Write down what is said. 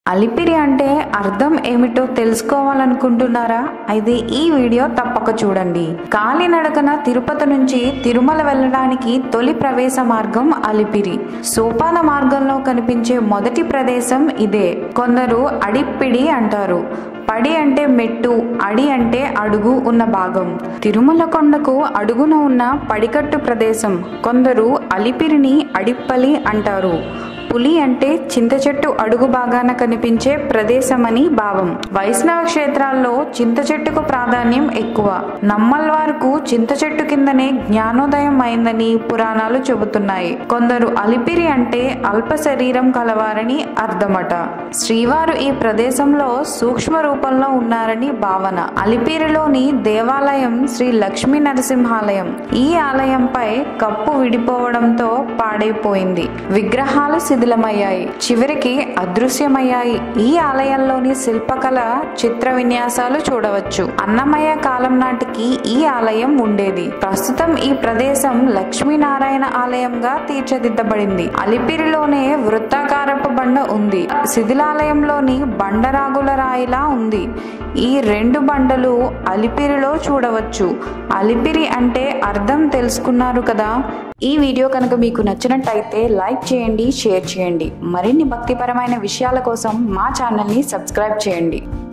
అలిపిరి అంటే అర్థం ఏమిటో తెలుసుకోవాలనుకుంటున్నారా అయితే ఈ వీడియో తప్పక చూడండి కాలినడకన తిరుపతి నుంచి తిరుమల వెళ్ళడానికి తొలి ప్రవేశ మార్గం అలిపిరి సోపాన మార్గంలో కనిపించే మొదటి ప్రదేశం ఇదే కొందరు అడిప్పిడి అంటారు పడి అంటే మెట్టు అడి అంటే అడుగు ఉన్న భాగం తిరుమల కొండకు అడుగున ఉన్న పడికట్టు ప్రదేశం కొందరు అలిపిరిని అడిప్పలి అంటారు పులి అంటే చింత చెట్టు అడుగు భాగాన కనిపించే ప్రదేశమని భావం వైష్ణవ క్షేత్రాల్లో చింత చెట్టుకు ప్రాధాన్యం ఎక్కువ నమ్మల్వారుకు చింత చెట్టు కిందనే జ్ఞానోదయం అయిందని పురాణాలు చెబుతున్నాయి కొందరు అలిపిరి అంటే అల్ప శరీరం కలవారని అర్థమట శ్రీవారు ఈ ప్రదేశంలో సూక్ష్మ రూపంలో ఉన్నారని భావన అలిపిరిలోని దేవాలయం శ్రీ లక్ష్మీ నరసింహాలయం ఈ ఆలయంపై కప్పు విడిపోవడంతో పాడైపోయింది విగ్రహాలు శిథిలమయ్యాయి చివరికి అదృశ్యమయ్యాయి ఈ ఆలయంలోని శిల్పకళ చిత్ర విన్యాసాలు చూడవచ్చు అన్నమయ్య కాలం నాటికి ఈ ఆలయం ఉండేది ప్రస్తుతం ఈ ప్రదేశం లక్ష్మీనారాయణ ఆలయంగా తీర్చిదిద్దబడింది అలిపిరిలోనే వృత్తాకారపు బండ ఉంది శిథిలాలయంలోని బండరాగుల రాయిలా ఉంది ఈ రెండు బండలు అలిపిరిలో చూడవచ్చు అలిపిరి అంటే అర్థం తెలుసుకున్నారు కదా ఈ వీడియో కనుక మీకు నచ్చినట్టయితే లైక్ చేయండి షేర్ చేయండి మరిన్ని భక్తిపరమైన విషయాల కోసం మా ఛానల్ని సబ్స్క్రైబ్ చేయండి